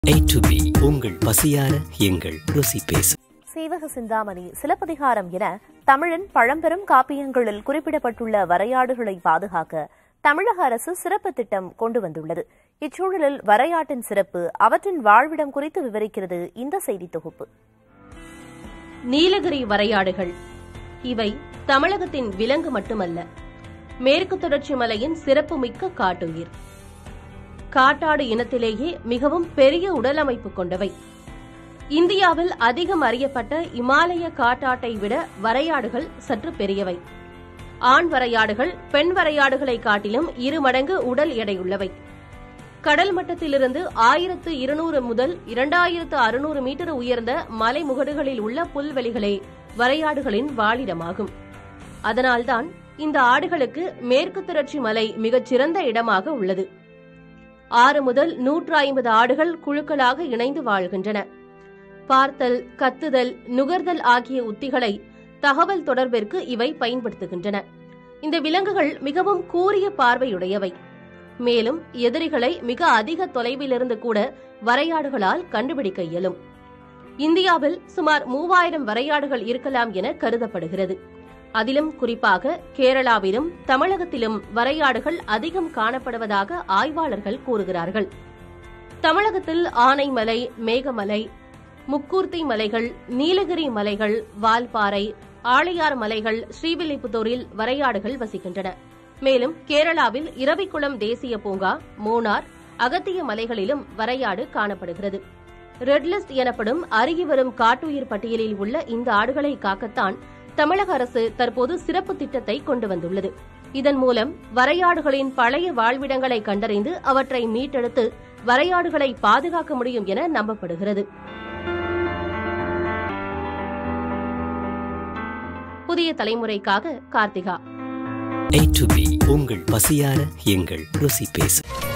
A to B உங்கள் பசியார எங்கள் ருசி பேசும் சீவக சிந்தாமணி சிலப்பதிகாரம் என தமிழின் பழம்பெரும் காப்பியங்களில் குறிப்பிடப்பட்டுள்ள வரையாடுகளை பாதுகாக்க தமிழக அரசு சிறப்பு திட்டம் கொண்டு வந்துள்ளது இச்சூழலில் வரையாட்டின் சிறப்பு அவற்றின் வாழ்விடம் குறித்து விவரிக்கிறது இந்த செய்தி தொகுப்பு நீலகிரி வரையாடுகள் இவை தமிழகத்தின் விலங்கு மட்டுமல்ல மேற்கு தொடர்ச்சி மலையின் சிறப்புமிக்க காட்டுயிர் காட்டாடு இனத்திலேயே மிகவும் பெரிய உடலமைப்பு கொண்டவை இந்தியாவில் அதிகம் அறியப்பட்ட இமாலய காட்டாட்டை விட வரையாடுகள் சற்று பெரியவை ஆண் வரையாடுகள் பெண் வரையாடுகளை காட்டிலும் இரு மடங்கு உடல் எடையுள்ளவை கடல் மட்டத்திலிருந்து ஆயிரத்து இருநூறு முதல் இரண்டாயிரத்து அறுநூறு மீட்டர் உயர்ந்த மலைமுகடுகளில் உள்ள புல்வெளிகளே வரையாடுகளின் வாழிடமாகும் அதனால்தான் இந்த ஆடுகளுக்கு மேற்கு தொடர்ச்சி மலை மிகச் சிறந்த இடமாக உள்ளது ஆறு முதல் நூற்று ஐம்பது ஆடுகள் குழுக்களாக இணைந்து வாழ்கின்றன பார்த்தல் கத்துதல் நுகர்தல் ஆகிய உத்திகளை தகவல் தொடர்பிற்கு இவை பயன்படுத்துகின்றன இந்த விலங்குகள் மிகவும் கூரிய பார்வையுடையவை மேலும் எதிரிகளை மிக அதிக தொலைவிலிருந்து கூட வரையாடுகளால் கண்டுபிடிக்க இயலும் இந்தியாவில் சுமார் மூவாயிரம் வரையாடுகள் இருக்கலாம் என கருதப்படுகிறது அதிலும் குறிப்பாக கேரளாவிலும் தமிழகத்திலும் வரையாடுகள் அதிகம் காணப்படுவதாக ஆய்வாளர்கள் கூறுகிறார்கள் தமிழகத்தில் ஆனைமலை மேகமலை முக்கூர்த்தி மலைகள் நீலகிரி மலைகள் வால்பாறை ஆளையார் மலைகள் ஸ்ரீவில்லிபுத்தூரில் வரையாடுகள் வசிக்கின்றன மேலும் கேரளாவில் இரவிக்குளம் தேசிய பூங்கா மூணார் அகத்திய மலைகளிலும் வரையாடு காணப்படுகிறது ரெட்லிஸ்ட் எனப்படும் அருகி வரும் காட்டுயிர் பட்டியலில் உள்ள இந்த ஆடுகளை காக்கத்தான் தமிழக அரசு தற்போது சிறப்பு திட்டத்தை கொண்டு வந்துள்ளது இதன் மூலம் வரையாடுகளின் பழைய வாழ்விடங்களை கண்டறிந்து அவற்றை மீட்டெடுத்து வரையாடுகளை பாதுகாக்க முடியும் என நம்பப்படுகிறது புதிய தலைமுறைக்காக கார்த்திகா A to B உங்கள் பசியார எங்கள் ருசி பேசும்